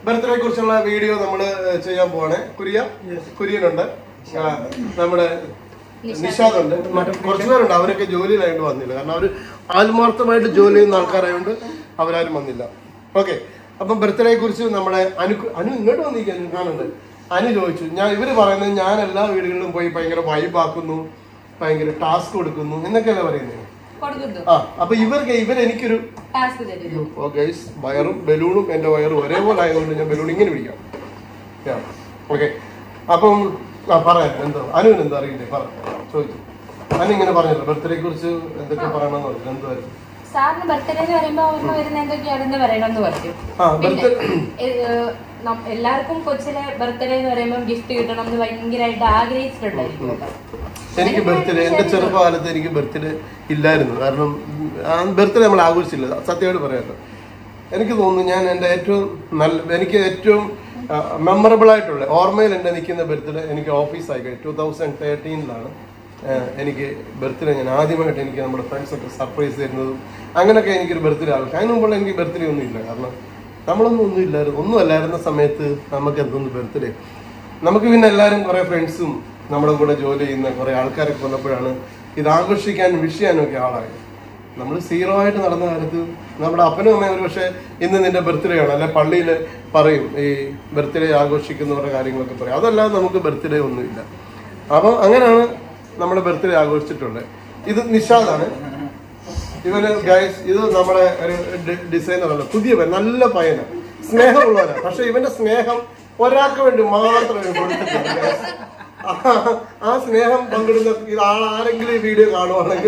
Birthday കുറിച്ചുള്ള video നമ്മൾ ചെയ്യാൻ പോവാണ് കുരിയ കുര്യനുണ്ട് ആ, നമ്മുടെ നിഷാദ് ഉണ്ട് മറ്റു കുറച്ചു പേരുണ്ട് അവരൊക്കെ ജോലിയിലായതുകൊണ്ട് വന്നില്ല കാരണം അവർ ആത്മാർത്ഥമായിട്ട് ജോലി ചെയ്യുന്ന ആൾക്കാരായതുകൊണ്ട് അവരാരും വന്നില്ല ഓക്കെ അപ്പം ബർത്ത്ഡേയെ കുറിച്ച് നമ്മുടെ അനു അനു ഇങ്ങോട്ട് വന്നിരിക്കാൻ കാണുന്നുണ്ട് അനു ചോദിച്ചു ഞാൻ ഇവര് പറയുന്നത് ഞാൻ എല്ലാ വീടുകളിലും പോയി ഭയങ്കര വൈബാക്കുന്നു ഭയങ്കര ടാസ്ക് കൊടുക്കുന്നു എന്നൊക്കെയല്ലേ പറയുന്നത് കൊടുക്കുന്നു ആ അപ്പൊ ഇവർക്ക് ഇവരെനിക്കൊരു ടാസ്ക് തരുന്നു ഓ ഗൈസ് വയറും ബലൂണും എന്റെ വയറും ഒരേപോലെ ആയതുകൊണ്ട് ഞാൻ ബലൂൺ ഇങ്ങനെ പിടിക്കാം ഓക്കെ അപ്പം ആ പറയാം എന്തോ അനുവിന് എന്താ അറിയില്ലേ പറ ചോദിച്ചു അനു ഇങ്ങനെ പറഞ്ഞല്ലോ ബർത്ത്ഡേ കുറിച്ച് എന്തൊക്കെ പറയണമെന്ന് പറഞ്ഞു എന്തായിരുന്നു സാറിന് ബർത്ത്ഡേ എന്ന് പറയുമ്പോ ഓർമ്മ വരുന്ന എന്തൊക്കെയാണെന്ന് പറയണമെന്ന് പറഞ്ഞു ആ, പിന്നെ birthday- ഏഹ്, നം- എല്ലാവർക്കും കൊച്ചിലെ ബർത്ത്ഡേ എന്ന് പറയുമ്പോൾ ഗിഫ്റ്റ് കിട്ടണം എന്ന് ഭയങ്കരമായിട്ട് ആഗ്രഹിച്ചിട്ടുണ്ടായിരിക്കും എനിക്ക് ബർത്ത്ഡേ എന്റെ ചെറുപ്പകാലത്ത് എനിക്ക് ബർത്ത്ഡേ ഇല്ലായിരുന്നു കാരണം ബർത്ത്ഡേ നമ്മൾ ആഘോഷിച്ചില്ല സത്യമായിട്ട് പറയാമല്ലോ എനിക്ക് തോന്നുന്നു ഞാൻ എൻ്റെ ഏറ്റവും നല്ല എനിക്ക് ഏറ്റവും മെമ്മറബിൾ ആയിട്ടുള്ള ഓർമ്മയിൽ എൻ്റെ നിൽക്കുന്ന ബർത്ത്ഡേ എനിക്ക് ഓഫീസായി കഴിഞ്ഞു ടൂ തൗസൻഡ് തേർട്ടീനിലാണ് എനിക്ക് ബർത്ത്ഡേ ഞാൻ ആദ്യമായിട്ട് എനിക്ക് നമ്മുടെ ഫ്രണ്ട്സൊക്കെ സർപ്രൈസ് തരുന്നതും അങ്ങനെയൊക്കെ എനിക്കൊരു ബർത്ത്ഡേ ആഘോഷം അതിന് മുമ്പുള്ള എനിക്ക് ബർത്ത്ഡേ ഒന്നും ഇല്ല കാരണം നമ്മളൊന്നും ഒന്നും ഇല്ലായിരുന്നു ഒന്നും അല്ലായിരുന്ന സമയത്ത് നമുക്ക് എന്തൊന്ന് ബർത്ത്ഡേ നമുക്ക് പിന്നെ എല്ലാവരും കുറെ ഫ്രണ്ട്സും നമ്മുടെ കൂടെ ജോലി ചെയ്യുന്ന കുറെ ആൾക്കാരൊക്കെ വന്നപ്പോഴാണ് ഇത് ആഘോഷിക്കാനും വിഷ് ചെയ്യാനും ഒക്കെ ആളായത് നമ്മൾ സീറോ ആയിട്ട് നടന്ന കാലത്ത് നമ്മുടെ അപ്പനും അമ്മയും ഒരു പക്ഷേ ഇന്ന് നിന്റെ ബർത്ത്ഡേ ആണ് അല്ലെ പള്ളിയിൽ പറയും ഈ ബർത്ത്ഡേ ആഘോഷിക്കുന്നവരുടെ കാര്യങ്ങളൊക്കെ പറയും അതല്ലാതെ നമുക്ക് ബർത്ത്ഡേ ഒന്നുമില്ല അപ്പം അങ്ങനെയാണ് നമ്മുടെ ബർത്ത്ഡേ ആഘോഷിച്ചിട്ടുള്ളത് ഇത് നിഷാദാണ് ഇവന് ഗൈസ് ഇത് നമ്മുടെ ഒരു ഡിസൈനറല്ല പുതിയ പയ്യൻ നല്ല പയ്യനാണ് സ്നേഹമുള്ളവനാണ് പക്ഷെ ഇവന്റെ സ്നേഹം ഒരാൾക്ക് വേണ്ടി മാത്രമേ ഇവൻ കൊടുത്തിട്ടുള്ളൂ guys. ആ- ആ സ്നേഹം പങ്കിടുന്ന ഇത് ആൾ- ആരെങ്കിലും ഈ വീഡിയോ കാണുവാണെങ്കിൽ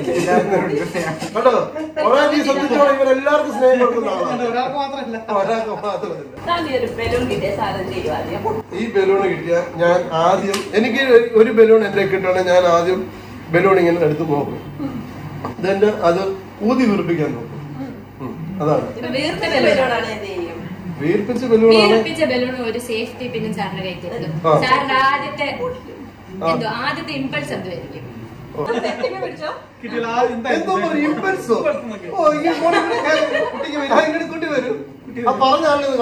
കേട്ടോ ഒരാൾക്ക് ഈ ശ്രദ്ധിച്ചോളെ ഇവൻ എല്ലാവർക്കും സ്നേഹം കൊടുക്കുന്ന ആളാണ് ഒരാൾക്ക് മാത്രമല്ല ഒരാൾക്ക് മാത്രമല്ല ഒരു ബലൂൺ കിട്ടിയ സാധനം ചെയ്യും ആദ്യം ഈ ബലൂൺ കിട്ടിയ ഞാൻ ആദ്യം എനിക്ക് ഒരു ബലൂൺ എന്റെ കിട്ടുകയാണെങ്കിൽ ഞാൻ ആദ്യം ബലൂൺ ഇങ്ങനെ എടുത്ത് നോക്കും ഇതെന്നെ അത് ഊതി വീർപ്പിക്കാൻ നോക്കും ഉം, അതാണ് വീർത്ത ബലൂണാണ് എന്ത് ചെയ്യും വീർപ്പിച്ച ബലൂണാണ് വീർപ്പിച്ച ബലൂൺ ഒരു സേഫ്റ്റി പിന്നെ സാറിന്റെ കയ്യിൽ തരുന്നു ആ. സാറിന്റെ ആദ്യത്തെ എന്തോ ആദ്യത്തെ ഇമ്പൾസ് എന്തായിരിക്കും സെറ്റിന് പിടിച്ചോ കിട്ടിയില്ല ആ എന്താ എന്തോ പറയും ഇമ്പൾസോ ഓ ഈ മോനെ കുട്ടിക്ക് വരും. ആ, ഇങ്ങോട്ട് കുട്ടി വരും ആ പറഞ്ഞ ആളിനെ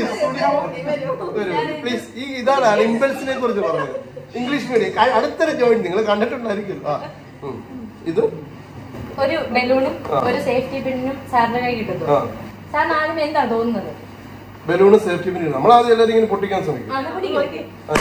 പ്ലീസ് ഈ ഇതാണ് ഇമ്പൾസിനെ കുറിച്ച് പറഞ്ഞത് ഇംഗ്ലീഷ് മീഡിയം അടുത്തൊരു ജോയിൻ നിങ്ങൾ കണ്ടിട്ടുണ്ടായിരിക്കും ആ ഉം. ഇത് ഒരു ബലൂണും ആ. ഒരു സേഫ്റ്റി പിന്നും സാറിന്റെ കൈ കിട്ടുന്നു ആ സാറിന് ആദ്യം എന്താ തോന്നുന്നത് ബലൂണ് സേഫ്റ്റി പിൻ നമ്മൾ ആദ്യം എല്ലാവരും ഇങ്ങനെ പൊട്ടിക്കാൻ ശ്രമിക്കും അത് പിടിക്കും ആ.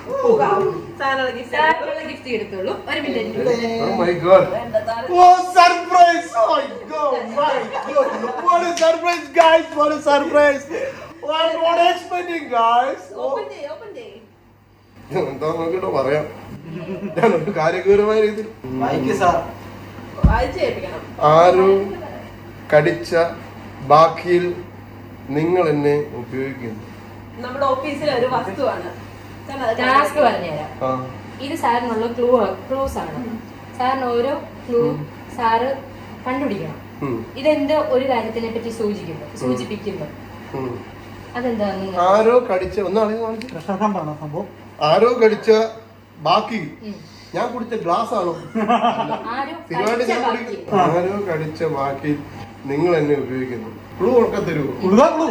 സാധനം ഗിഫ്റ്റ് സാറിനുള്ള ഗിഫ്റ്റ് എടുത്തോളൂ ഒരു minute Oh my god. Oh, surprise! Oh my god, my god. What a surprise, guys. What a surprise. What, what expecting, guys. Oh. Open ചെയ്യ് ഓപ്പൺ ചെയ്യ് എന്താ നോക്കിട്ടോ പറയാം ഞാൻ ഒരു കാര്യഗൗരവമായ രീതിയിൽ വായിക്ക് സാർ വായിച്ച് കേൾപ്പിക്കണം ആരോ കടിച്ച ബാക്കിയിൽ നിങ്ങൾ എന്നെ ഉപയോഗിക്കുന്നു നമ്മുടെ ഓഫീസിലെ ഒരു വസ്തുവാണ് കാരണം അത് ടാസ്ക് പറഞ്ഞുതരാം ആ ഇത് സാറിനുള്ള ക്ലൂ ക്ലൂസ് ആണ് സാറിന് ഓരോ ക്ലൂ സാറ് കണ്ടുപിടിക്കണം ഉം, ഇതെന്തോ ഒരു കാര്യത്തിനെ പറ്റി സൂചിക്കുന്നു സൂചിപ്പിക്കുന്നു ഉം. അതെന്താന്ന് ആരോ കടിച്ച ഒന്നാണ് കാണിച്ചു കൃഷ്ണകാന്താണ് സംഭവം ആരോ കടിച്ച ബാക്കി ഉം. ഞാൻ കുടിച്ച ഗ്ലാസ് ആണോ ആരോ സ്ഥിരമായിട്ട് കഴിച്ച ഞാൻ ബാക്കി കുടിക്കും. ആരോ കടിച്ച ബാക്കി നിങ്ങൾ എന്നെ ഉപയോഗിക്കുന്നു ക്ലൂ ഒക്കെ തരുമോ ഉളുതാ ഉളു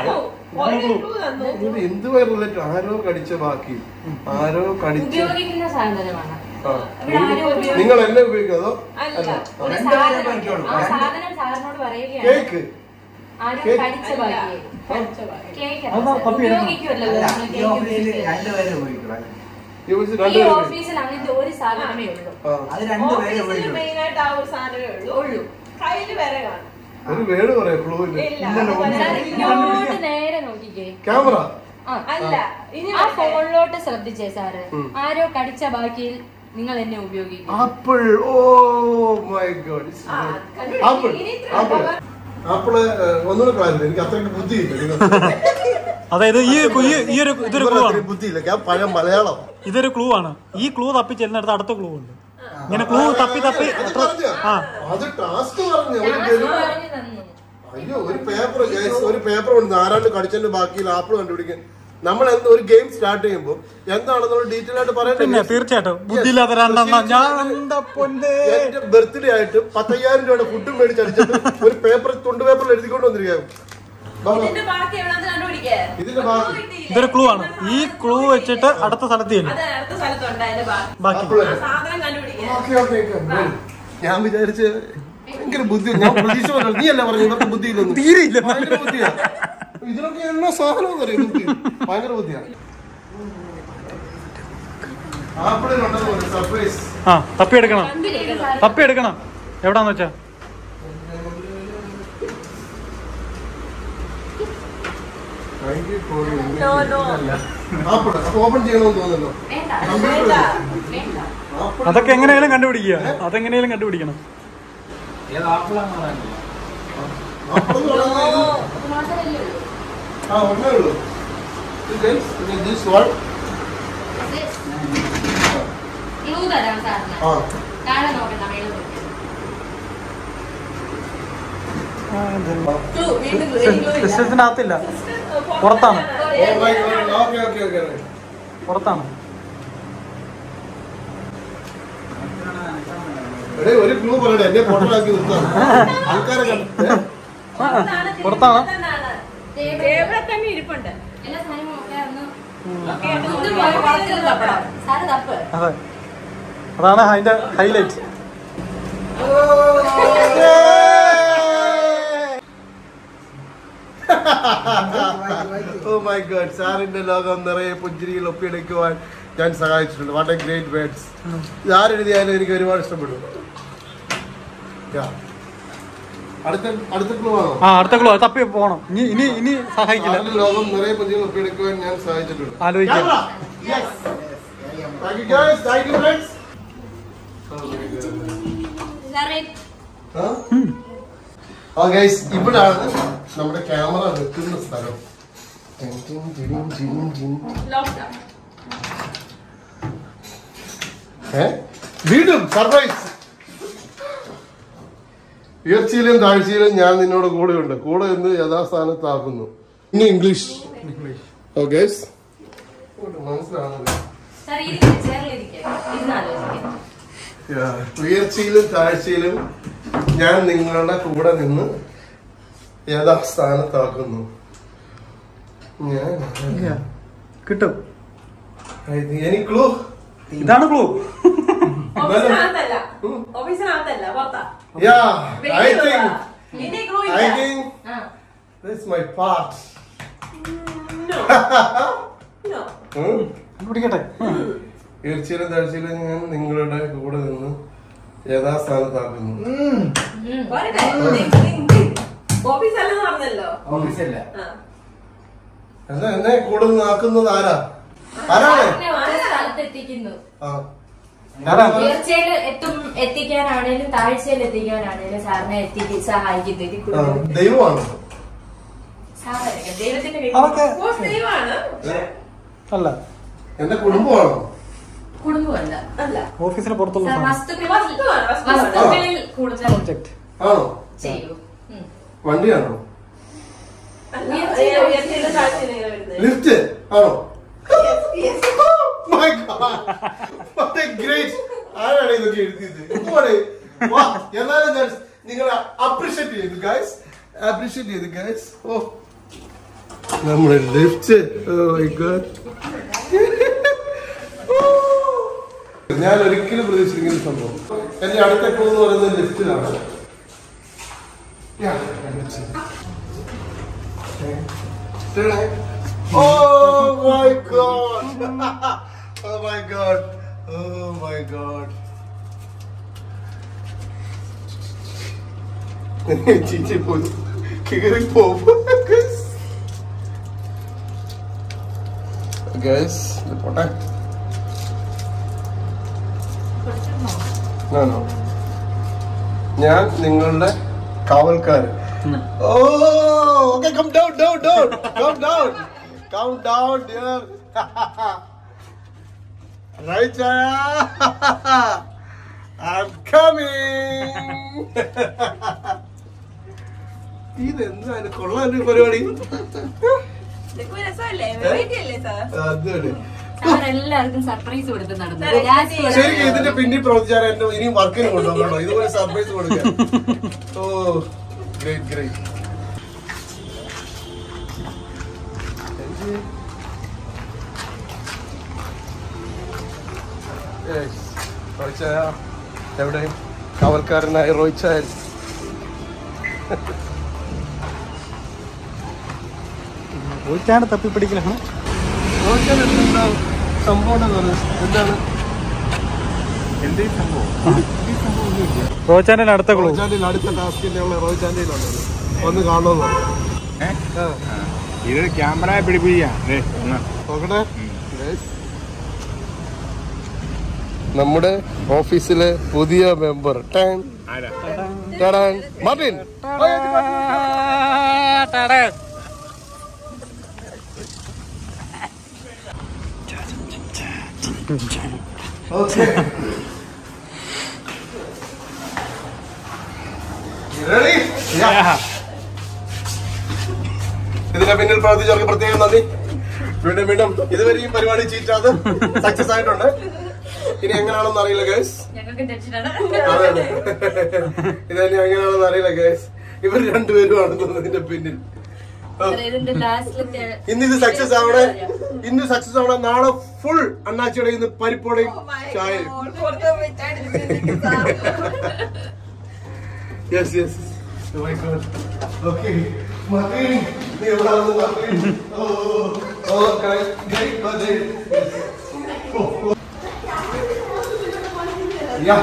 ഒരു clue തന്നു ഇത് എന്തുമായി റിലേറ്റ് ആരോ കടിച്ച ബാക്കി ആരോ കടിച്ച ഉപയോഗിക്കുന്ന സാധനമാണ് ആ. ഇവിടെ ആരോ ഉപയോഗിക്കുന്ന നിങ്ങൾ എന്നെ ഉപയോഗിക്കും അതോ അല്ല ഒരു രണ്ട് പേരെ സാധനം ഉപയോഗിക്കുള്ളൂ. ആ സാധനം സാറിനോട് പറയുകയാണ് കേക്ക് ആരോ കേക്ക്. കഴിച്ച ബാക്കി കേക്ക് അതാ പപ്പി എടുക്കണം. ഉപയോഗിക്കുമല്ലോ നമ്മൾ ഈ കേക്ക് ഓഫീസിൽ ഉപയോഗിക്കുന്നത്. രണ്ടുപേരെ ഉപയോഗിക്കണം യോജിച്ച് ഈ രണ്ടുപേരും ഓഫീസിൽ അങ്ങനത്തെ ഒരു സാധനമേ ഉള്ളൂ ആ. അത് രണ്ടുപേരെ ഓഫീസിൽ ഉപയോഗിക്കണം മെയിൻ ആയിട്ട് ആ ഒരു സാധനമേ ഉള്ളൂ ഉള്ളൂ കയ്യില് വരെ കാണും ഒരു വേട് പറയാം ക്ലൂ ഇല്ല ഇല്ല ഇല്ലല്ലോ, അത് സാർ വരെ- ഇങ്ങോട്ട് നേരെ നോക്കിക്കേ ക്യാമറ ആ അല്ല ഇനി ആ വരട്ടെ. ഫോണിലോട്ട് ശ്രദ്ധിച്ചേ സാറ് ഉം. ആരോ കടിച്ച ബാക്കിയിൽ നിങ്ങൾ എന്നെ ഉപയോഗിക്കും ആപ്പിൾ ഓ മൈ ഗോഡ് ആ, കണ്ടുപിടി. ആപ്പിൾ ഇനി ഇത്ര ആപ്പിൾ clever. ആപ്പിള് ഒന്നുകൂടെ ക്ലാരില്ല എനിക്ക് അത്രയ്ക്ക് ബുദ്ധിയില്ല അതായത് ഈ ഈ- ഈ ഒരു ഇതൊരു ക്ലൂ ആണ് ബുദ്ധിയില്ല ഞാൻ പഴയ മലയാളം ഇതൊരു ക്ലൂ ആണ് ഈ ക്ലൂ തപ്പി ചെല്ലിനടുത്ത് അടുത്ത ക്ലൂ ഉണ്ട് ഇങ്ങനെ ക്ലൂ തപ്പി തപ്പി അത് എത്ര- പറഞ്ഞോ? ആ അത് ടാസ്ക് പറഞ്ഞു ഒരു ടാസ്ക് ബലൂൺ പറഞ്ഞു തന്നു അയ്യോ ഒരു പേപ്പർ ഒരു പേപ്പർ കൊണ്ട് ആരാണ്ട് കടിച്ചതിന്റെ ബാക്കിയിൽ ആപ്പിൾ കണ്ടുപിടിക്കാൻ നമ്മൾ എന്ത് ഒരു ഗെയിം സ്റ്റാർട്ട് ചെയ്യുമ്പോൾ എന്താണെന്നുള്ള ഡീറ്റെയിൽ ആയിട്ട് പിന്നെ പറയണ്ടേ തീർച്ചയായിട്ടും ബുദ്ധിയില്ലാത്ത രണ്ടെണ്ണം ഞാൻ എന്താ പൊന്നെ എന്റെ ബർത്ത്ഡേ ആയിട്ട് പത്തയ്യായിരം രൂപയുടെ ഫുഡും മേടിച്ചടിച്ചിട്ട് ഒരു പേപ്പർ തുണ്ട് പേപ്പറിൽ എഴുതിക്കൊണ്ട് വന്നിരിക്കുകയാണ് ഇതിന്റെ ബാക്കി എവിടെന്ന് കണ്ടുപിടിക്കേ ഇതിന്റെ ബാക്കി ഇതൊരു ക്ലൂ ആണ് ഈ ക്ലൂ വെച്ചിട്ട് അടുത്ത സ്ഥലത്ത് ചെല്ലും അത് അടുത്ത സ്ഥലത്തുണ്ട് അതിന്റെ ബാക്കി ബാക്കി അപ്പോൾ ആ സാധനം കണ്ടുപിടിക്കേ ഓക്കേ, ഓക്കേ, ഓക്കേ. ഞാൻ വിചാരിച്ച് ഭയങ്കര ബുദ്ധി ഞാൻ പ്രതീക്ഷ പറഞ്ഞു നീ അല്ല പറഞ്ഞു ഇവർക്ക് ബുദ്ധി ഇല്ലെന്ന് തീരെ ഇല്ല. ഭയങ്കര ബുദ്ധിയാ ഇതിനൊക്കെ എന്നാ സാധനം അറിയാം ബുദ്ധി ഭയങ്കര ബുദ്ധിയാ ആപ്പിളിലുണ്ടെന്ന് പറഞ്ഞു സർപ്രൈസ് ആ തപ്പി എടുക്കണം തപ്പി എടുക്കണം എവിടാന്ന് വെച്ചാ No, no. ആപ്പിൾ അപ്പൊ ഓപ്പൺ ചെയ്യണമെന്ന് തോന്നുന്നല്ലോ വേണ്ട വേണ്ട വേണ്ട ആപ്പിൾ അതൊക്കെ എങ്ങനെയാലും കണ്ടുപിടിക്കുക അതെങ്ങനെയാലും കണ്ടുപിടിക്കണം ആപ്പിൾ എന്ന് പറയുന്നത് ഇത് അത് മാത്രമല്ലേ ഉള്ളൂ ആ ഒന്നേ ഉള്ളൂ ദിസ് വൺ ക്ലൂ തരാം സാറിന് ആ താഴെ നോക്കണ്ട മേളിൽ നോക്കണ്ട Clue, വീണ്ടും clue. എനിക്ക് clue ഇല്ല. സിസ്റ്റത്തിനകത്തില്ല പുറത്താണ് oh my god okay okay okay പുറത്താണ് എടേ ഒരു ക്ലൂ പറയട്ടെ എന്നെ പൊട്ടലാക്കി നിർത്താം ആൾക്കാരെ കണ്ട് ഏ? പുറത്താണ്, പുറത്താണ്? പുറത്താണ്. ടേബിൾ ടേബിളിൽ തന്നെ ഇരിപ്പുണ്ട് എല്ലാ സാധനവും ഒക്കെ ഒന്ന് ഓക്കേ, അപ്പൊ ഇത് നമുക്ക് പോയി പുറത്ത് തപ്പണം സാറ് തപ്പ് അതെ അതാണ് അതിന്റെ ഹൈലൈറ്റ് ഓ മൈ ഗോഡ് സാറിന്റെ ലോകം നിറയെ പുഞ്ചിരിയിൽ ഒപ്പിയെടുക്കുവാൻ ഞാൻ സഹായിച്ചിട്ടുണ്ട് വാട്ട് എ ഗ്രേറ്റ് വേർഡ്സ് ആരെഴുതിയാലും എനിക്ക് ഒരുപാട് ഇഷ്ടപ്പെടും Yeah. അടുത്ത അടുത്ത ക്ലൂ ആണോ ആ അടുത്ത ക്ലൂ തപ്പി പോണം ഇനി ഇനി ഇനി സഹായിക്കില്ല സാറിന്റെ ലോകം നിറയെ പുഞ്ചിരിയിൽ ഒപ്പിയെടുക്കുവാൻ ഞാൻ സഹായിച്ചിട്ടുണ്ട് ആലോചിക്കാം Camera. Yes. Thank you guys. Thank you friends. സാറേ ആ ഗൈസ് ഇവിടാണ് നമ്മുടെ ക്യാമറ വെക്കുന്ന സ്ഥലം ടിൻ, ടിൻ, ടിൻ, ടിൻ, ടിൻ. ലോക്ക്ഡൗൺ ഏ? വീണ്ടും സർപ്രൈസ് ഉയർച്ചയിലും താഴ്ചയിലും ഞാൻ നിന്നോട് കൂടെയുണ്ട് കൂടെ എന്ന് യഥാസ്ഥാനത്താക്കുന്നു ഇനി ഇംഗ്ലീഷ് ഓ ഗൈസ് മനസ്സിലാവുന്നത് സാർ ഇരിക്കും ചേർന്നിരിക്കും ഇരുന്ന് ആലോചിക്കാം Yeah. ഉയർച്ചയിലും താഴ്ചയിലും ഞാൻ നിങ്ങളുടെ കൂടെ നിന്ന് യഥാസ്ഥാനത്താക്കുന്നു ഞാൻ കിട്ടും എനിക്ക് ക്ലൂ ഇതാണ് ക്ലൂ ഓഫീസിനകത്തല്ല ഓഫീസിനകത്തല്ല പുറത്താ യാ ഐ തിങ്ക് ഇനി ക്ലൂ ഐ ഇല്ല തിങ്ക് ആ this my part No. No. പിടിക്കട്ടെ ഉയർച്ചയിലും താഴ്ചയിലും ഞാൻ നിങ്ങളുടെ കൂടെ നിന്ന് യഥാസ്ഥാനത്താക്കുന്നു പോരട്ടെ? Think, think, think. ഓഫീസല്ലെന്ന് പറഞ്ഞല്ലോ ഓഫീസല്ല ആ. എന്നാ എന്നെ കൂടെ നിന്ന് ആക്കുന്നത് ആരാ ആരാണ് സാറിനെ ഒരു സ്ഥലത്ത് എത്തിക്കുന്നു ആ ആരാ? ഉയർച്ചയിൽ എത്തും എത്തിക്കാനാണേലും താഴ്ചയിൽ എത്തിക്കാനാണേലും സാറിനെ എത്തിക്ക് സഹായിക്കുന്നു ഇതിൽ ആ, കൂടുതൽ ദൈവമാണ് സാറൊക്കെ ദൈവത്തിന്റെ അതൊക്കെ ഓ, ദൈവമാണ് അല്ല എന്റെ കുടുംബമാണോ കുടുംബമല്ല അല്ല ഓഫീസിന് പുറത്തുള്ള സാർ സാധനം. വസ്തുക്കളിൽ വസ്തുവാണ്, വസ്തുവാണ്. വസ്തുക്കളിൽ കൂടുതൽ സബ്ജക്റ്റ് ആണോ ചെയ്യൂ ഉം. വണ്ടിയാണോ അല്ല. ഉയർച്ചയിലും ഉയർച്ചയിലും താഴ്ചയിലും ഇങ്ങനെ വരുന്നത്. ലിഫ്റ്റ് ആണോ Yes. My God. What a great ആരാണ് ഇതൊക്കെ എഴുതിയത് എന്തുവാണ് വാ എന്നാലും ഞാൻ നിങ്ങളെ അപ്രീഷിയേറ്റ് ചെയ്തു ഗൈസ് അപ്രീഷിയേറ്റ് ചെയ്തു ഗൈസ് ഓ നമ്മുടെ ലിഫ്റ്റ് ഞാൻ ഒരിക്കലും പ്രതീക്ഷിക്കുന്ന സംഭവം എന്റെ അടുത്ത ക്ലൂ എന്ന് പറയുന്നത് ലിഫ്റ്റിലാണ് Yeah, Oh my god! oh my god! Oh my god! ചിച്ചി പോയി കീറി പോകും ഗൈസ് ഇത് പോട്ടെ No, no. ഞാൻ നിങ്ങളുടെ കാവൽക്കാരൻ oh okay come down down down come down come down dear right I am coming ഇതെന്താണ് കൊള്ളാൻ പരിപാടി ഇതൊക്കെ ഒരു രസമല്ലേ? Variety അല്ലേ sir? അതെ സാർ എല്ലാവർക്കും സർപ്രൈസ് കൊടുത്ത് നടന്നു സാർ, രാജ് ശരി. ശരിക്കും ഇതിന്റെ പിന്നിൽ പ്രവർത്തിച്ചാൽ എന്നെ ഇനിയും വർക്കിന് കൊണ്ടുപോകണോ ഇതുപോലെ സർപ്രൈസ് കൊടുക്കാൻ ഓ ഗ്രേറ്റ് ഗ്രേറ്റ് മാറ്റിച്ച് റോയിച്ചായ എവിടെ കാവൽക്കാരനായ റോയിച്ചായ പോയിട്ടാണ് തപ്പി പിടിക്കലാണ് റോയിച്ചാൻ എന്താ സംഭവം എന്താണ് എന്താണ് എന്തേ സംഭവം ഈ സംഭവം ഒന്നുമില്ല റോച്ചാൻ്റെ അടുത്ത ക്ലൂ റോയിച്ചാൻ്റെ അടുത്ത ടാസ്കിന്റെ ഉള്ള റോയിച്ചാൻ്റെ ഉള്ളത് ഒന്ന് കാണുമെന്ന് പറഞ്ഞു. ഏ? ആ, ആ. ഇതൊരു ക്യാമറ പിടിപ്പിക്കാം ദേ, ഒന്ന്. നോക്കട്ടെ Guys. നമ്മുടെ ഓഫീസിലെ പുതിയ മെമ്പർ ടാൻ ആരാ? ടാടാൻ. Martin Okay. You ready? Yeah. ഇതിന്റെ പിന്നിൽ പ്രവർത്തിച്ചവർക്ക് പ്രത്യേകം നന്ദി വീണ്ടും വീണ്ടും ഇതുവരെ ഈ പരിപാടി ചീറ്റാതെ സക്സസ് ആയിട്ടുണ്ട് ഇനി എങ്ങനെയാണെന്ന് അറിയില്ല ഗൈസ് ഞങ്ങൾക്ക് ടെൻഷനാണ് ഇതന്നെ എങ്ങനെയാണെന്ന് അറിയില്ല ഗൈസ് ഇവർ രണ്ടുപേരും ആണ് ഇതിന്റെ പിന്നിൽ ഓ, ഇതിന്റെ ലാസ്റ്റിലത്തെ ഇന്ന് ഇത് സക്സസ് ആവണേ ഇന്ന് സക്സസ് ആവണേ നാളെ ഫുൾ അണ്ണാച്ചിയുടെ ഇന്ന് പരിപ്പോടെയും ചായയും യെസ് യെസ് ഓക്കെ മകൻ നീ എവിടെ വന്നു മകൻ ഓ ഓ കൈ കൈ ബദേ യാ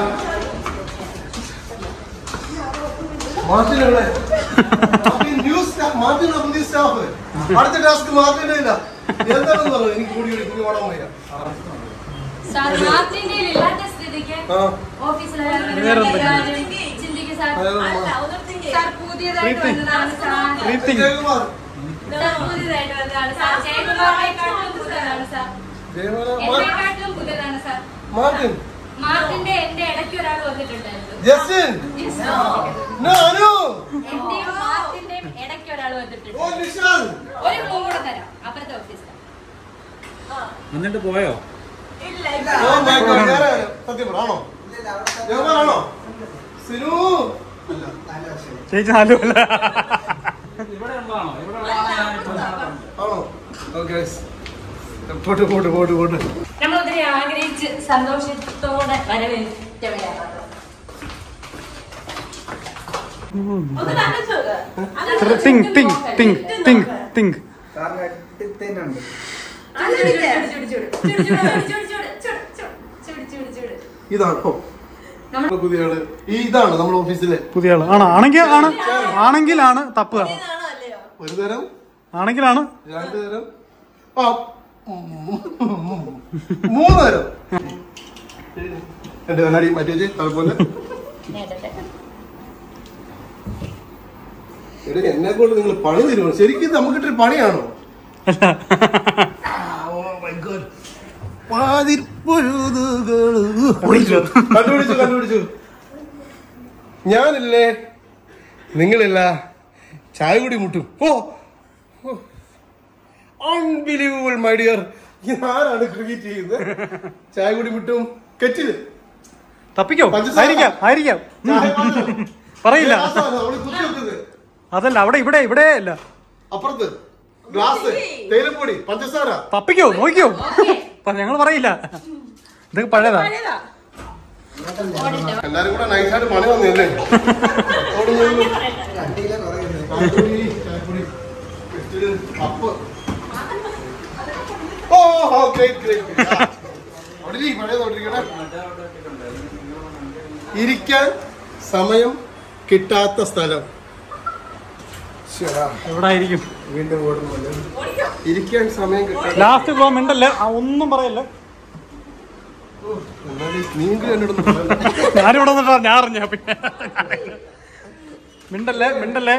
മാർട്ടിൻ എവിടെ മാർട്ടിൻ ന്യൂ സ്റ്റാഫ് മാർട്ടിൻ പുതിയ സ്റ്റാഫ് അടുത്ത ടാസ്ക് മാർട്ടിൻ ഇല്ല എന്താണെന്ന് പറഞ്ഞു എനിക്ക് കൂടി ഒരു കുടി ഓടാൻ വയ്യ സാർ മാർട്ടിന്റെ ഇല്ലാത്ത സ്ഥിതിക്ക് ആ ഓഫീസിലെ വേറെന്താ? ചിന്തിക്ക് സാർ അതെ, സാർ പുതിയതായിട്ട് വന്നതാണ് സാർ Breathing. ജയകുമാർ സാർ പുതിയതായിട്ട് വന്നതാണ് സാർ ജയകുമാറിനെക്കാട്ടിലും പുതിയതാണ് സാർ ജയകുമാർ മാർ- എന്നെക്കാട്ടിലും പുതിയതാണ് സാർ മാർട്ടിൻ മാർട്ടിന്റെ എന്റെ ഇടയ്ക്ക് ഒരാൾ വന്നിട്ടുണ്ടായിരുന്നു ജസ്റ്റിൻ Yes, നോ അനു എന്റെയും മാർട്ടിന്റെയും ഇടയ്ക്ക് ഒരാൾ വന്നിട്ടുണ്ട് ഓ നിഷാൻ ഒരു ക്ലൂ കൂടെ തരാം അപ്പുറത്തെ ഓഫീസിൽ എന്നിട്ട് പോയോ ഓ മൈ ഗോഡ് വേറെ സത്യം പറ ആണോ ജയകുമാർ ആണോ സിനു ചേച്ചി നാലുമല്ല ആണോ ഓക്കെ പോട്ട് പോട്ട് പോട്ട് പോട്ട് നമ്മൾ ഒത്തിരി ആഗ്രഹിച്ച് സന്തോഷത്തോടെ വരവേറ്റവരാണ് think think think think think ഇതാണോ പുതിയ ആള് ഈ ഇതാണ് നമ്മുടെ ഓഫീസിലെ പുതിയ ആള് ആണോ ആണെങ്കിൽ ആണ് ആണെങ്കിലാണ് തപ്പുക ഒരു തരം ആണെങ്കിലാണ് രണ്ട് തരം ആ മൂന്ന് തരം എന്റെ കണ്ണാടി മാറ്റി വെച്ച് അതുപോലെ എടേ എന്നെ കൊണ്ട് നിങ്ങൾ പണി തരുമോ ശരിക്കും നമുക്കിട്ടൊരു പണിയാണോ കണ്ടുപിടിച്ചു കണ്ടുപിടിച്ചു ഞാനില്ലേ നിങ്ങളില്ല ചായ കൂടി മുട്ടും ഓ അൺബിലീവബിൾ മൈ ഡിയർ ആരാണ് ക്രിക്കറ്റ് ചെയ്യുന്നത് ചായ കൂടി മുട്ടും കെറ്റില് തപ്പിക്കോ പഞ്ചസാര. ആയിരിക്കാം ആയിരിക്കാം ചായ മാത്രം. പറയില്ല ഗ്ലാസ്സാണ് അവള് കുത്തി വെക്കുന്നത് അതല്ല അവിടെ ഇവിടെ ഇവിടെ അല്ല അപ്പുറത്ത് ഗ്ലാസ് തേയിലപ്പൊടി പഞ്ചസാര തപ്പിക്കോ നോക്കിയോ ഞങ്ങൾ പറയില്ല ഇതൊക്കെ പഴയതാ എല്ലാരും കൂടെ നൈസായിട്ട് പണി വന്നില്ലേ ഓടുന്നു. ചായപ്പൊടി, ചായപ്പൊടി, kettle, cup. Oh oh great great അവിടെ ഇരി, പഴയത് അവിടെ ഇരിക്കട്ടെ. ഇരിക്കാൻ സമയം കിട്ടാത്ത സ്ഥലം ശ്ശെടാ, എവിടെ ആയിരിക്കും വീണ്ടും ഓടുന്നുണ്ട് ഇരിക്കാൻ സമയം കിട്ടാത്ത ലാസ്റ്റ് ഗോ മിണ്ടല്ലേ ആ ഒന്നും പറയല്ലേ എന്നാലും നീങ്കൾ എന്നോടൊന്നും പറയണ്ട. ഞാനിവിടെ നിന്നിട്ടാ ഞാൻ അറിഞ്ഞ പിന്നെ മിണ്ടല്ലേ മിണ്ടല്ലേ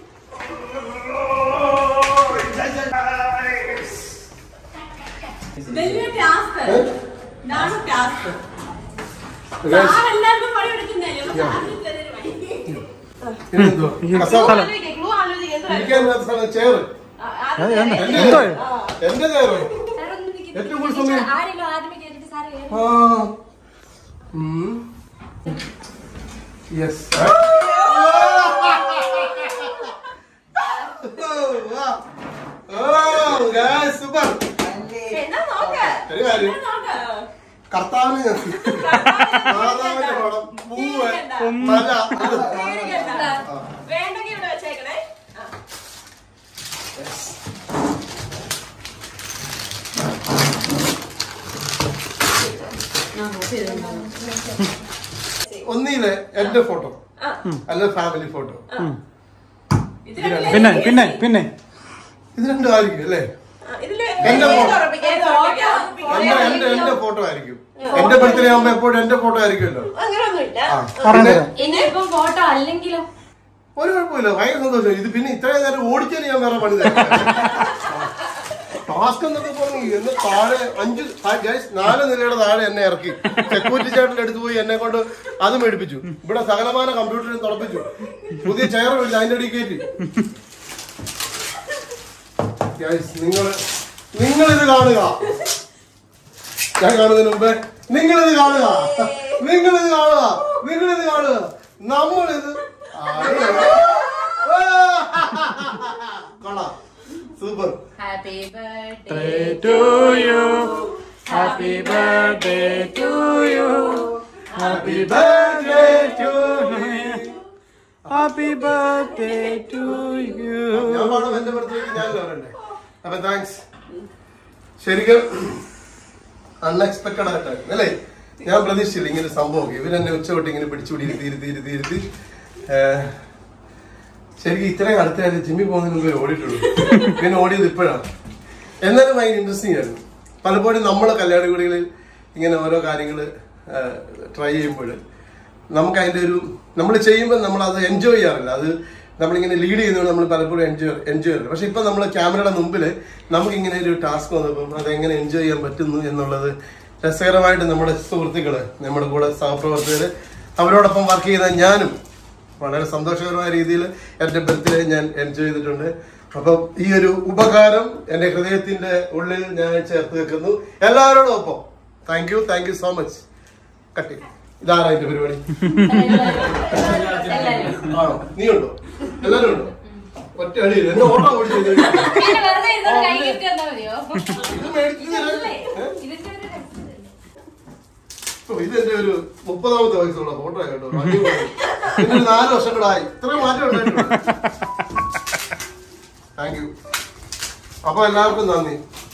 വലിയ ടാസ്ക് ഇതാണ് ടാസ്ക് Guys, സാർ എല്ലാവർക്കും പണി എടുക്കുന്നതല്ലേ അപ്പൊ സാറിന് ചെറിയൊരു പണി. ഇതെന്തുവാ? ഈ കസേര. സ്ഥലം ആലോചിക്ക്, clue ആലോചിക്ക്, എന്തുവാ? ഇരിക്കാൻ പറ്റാത്ത സ്ഥലം ചെയർ ആ, അത് അത് എന്താ? എന്റെ എന്തോ എന്റെ ചെയർ സാർ ഒന്ന് നിൽക്ക്. ഏറ്റവും കൂടുതൽ സമയം. ആരെങ്കിലും ആദ്യമേ കേട്ടിട്ട് സാറ് കേറി. ആ യെസ് Oh, ഒരു കാര്യം കർത്താവിന് ഞാൻ മാതാവിന്റെ പടം പൂവ് മല അത് വേണ്ടെങ്കിൽ ഇവിടെ വെച്ചേക്കണേ ആ. ഒന്നിലെ എന്റെ ഫോട്ടോ അല്ല ഫാമിലി ഫോട്ടോ ഇത് രണ്ടിലും പിന്നെ പിന്നെ പിന്നെ ഇത് രണ്ടും ആയിരിക്കും അല്ലേ ആ, ഇതില് എന്റെ ഏത് ഫോട്ടോ. ഉറപ്പിക്കാം? ഏത് ഉറപ്പിക്കാം? എന്റെ എന്റെ എന്റെ ഫോട്ടോ ആയിരിക്കും എന്റെ ബർത്ത്ഡേ ആകുമ്പോ എപ്പോഴും എന്റെ ഫോട്ടോ ആയിരിക്കുമല്ലോ അങ്ങനൊന്നുമില്ല ആ. പറഞ്ഞു പിന്നെ തരാം ഇനിയിപ്പം ഫോട്ടോ അല്ലെങ്കിലോ ഒരു കുഴപ്പമില്ല ഭയങ്കര സന്തോഷം ഇത് പിന്നെ ഇത്രയും നേരം ഓടിച്ചാൽ ഞാൻ വേറെ പണി ടാസ്ക് എന്നൊക്കെ പറഞ്ഞു എന്ന് താഴെ അഞ്ച് ഗൈസ് നാല് നിലയുടെ താഴെ എന്നെ ഇറക്കി സെക്യൂരിറ്റി ചേട്ടന്റെ അടുത്ത് പോയി എന്നെ കൊണ്ട് അത് മേടിപ്പിച്ചു ഇവിടെ സകലമാന കമ്പ്യൂട്ടറിൽ തുറപ്പിച്ചു പുതിയ ചെയറുമില്ല അതിന്റെ അടിയിൽ കയറ്റി ഗൈസ് നിങ്ങൾ നിങ്ങളിത് കാണുക ഞാൻ കാണുന്നതിന് മുമ്പേ നിങ്ങളിത് കാണുക നിങ്ങളിത് കാണുക നിങ്ങളിത് കാണുക നമ്മളിത് കൊള്ളാം super happy birthday Birthday to you. Happy birthday to you. Happy birthday to you. Happy birthday to you. ഞാൻ പാടും എന്റെ ബർത്ത്ഡേക്ക് ഞാനല്ലേ പറയണ്ടേ അപ്പൊ താങ്ക്സ് ശരിക്കും അൺഎക്സ്പെക്ടഡ് ആയിട്ടായിരുന്നു അല്ലേ ഞാൻ പ്രതീക്ഷിച്ചില്ല ഇങ്ങനെ ഒരു സംഭവം ഇവരെന്നെ ഉച്ചതൊട്ട് ഇങ്ങനെ പിടിച്ചുപിടി ഇരുത്തി ഇരുത്തി ഇരുത്തി ഇരുത്തി ഏഹ്, ശരിക്കും ഇത്രയും അടുത്തായിട്ട് ജിമ്മി പോകുന്നതിന് മുമ്പേ ഓടിയിട്ടുള്ളൂ പിന്നെ ഓടിയത് ഇപ്പോഴാണ് എന്നാലും ഭയങ്കര ഇൻട്രസ്റ്റിംഗ് ആയിരുന്നു പലപ്പോഴും നമ്മളെ കല്യാണക്കുടികളിൽ ഇങ്ങനെ ഓരോ കാര്യങ്ങൾ ട്രൈ ചെയ്യുമ്പോൾ നമുക്ക് അതിന്റെ ഒരു നമ്മൾ ചെയ്യുമ്പോൾ നമ്മൾ അത് എൻജോയ് ചെയ്യാറില്ല അത് നമ്മളിങ്ങനെ ലീഡ് ചെയ്യുന്നതുകൊണ്ട് നമ്മൾ പലപ്പോഴും എൻജോയ് എൻജോയ് ചെയ്യില്ല പക്ഷെ ഇപ്പൊ നമ്മൾ ക്യാമറയുടെ മുമ്പിൽ നമുക്ക് ഇങ്ങനെ ഒരു ടാസ്ക് വന്നപ്പം അത് എങ്ങനെ എൻജോയ് ചെയ്യാൻ പറ്റുന്നു എന്നുള്ളത് രസകരമായിട്ട് നമ്മുടെ സുഹൃത്തുക്കള് നമ്മുടെ കൂടെ സഹപ്രവർത്തകര് അവരോടൊപ്പം വർക്ക് ചെയ്ത ഞാനും വളരെ സന്തോഷകരമായ രീതിയിൽ എന്റെ ബർത്ത്ഡേ ഞാൻ എൻജോയ് ചെയ്തിട്ടുണ്ട് അപ്പം ഈ ഒരു ഉപകാരം എന്റെ ഹൃദയത്തിന്റെ ഉള്ളിൽ ഞാൻ ചേർത്ത് വെക്കുന്നു എല്ലാവരോടും ഒപ്പം thank you thank you so much കട്ടി ഇതാരാ എന്റെ പരിപാടി എല്ലാരും ആണോ നീ ഉണ്ടോ എല്ലാരും ഉണ്ടോ ഒറ്റ അടിയിൽ എന്നെ ഓട്ടോ ഓടിച്ചു പിന്നെ വെറുതെ ഇരുന്നത് കൈ കിട്ടി തന്നാ മതിയോ ഇത് മേടിച്ചു തരാൻ ഏ? ഇതിന്റെ ഒരു രസം. ഓ, ഇതെന്റെ ഒരു മുപ്പതാമത്തെ വയസ്സുള്ള ഫോട്ടോ കേട്ടോ അടിപൊളി. പിന്നെ ഒരു നാല് വർഷം കൂടെ ആയി ഇത്രയും മാറ്റം ഉണ്ടായിട്ടുണ്ട് താങ്ക് യു അപ്പൊ എല്ലാവർക്കും നന്ദി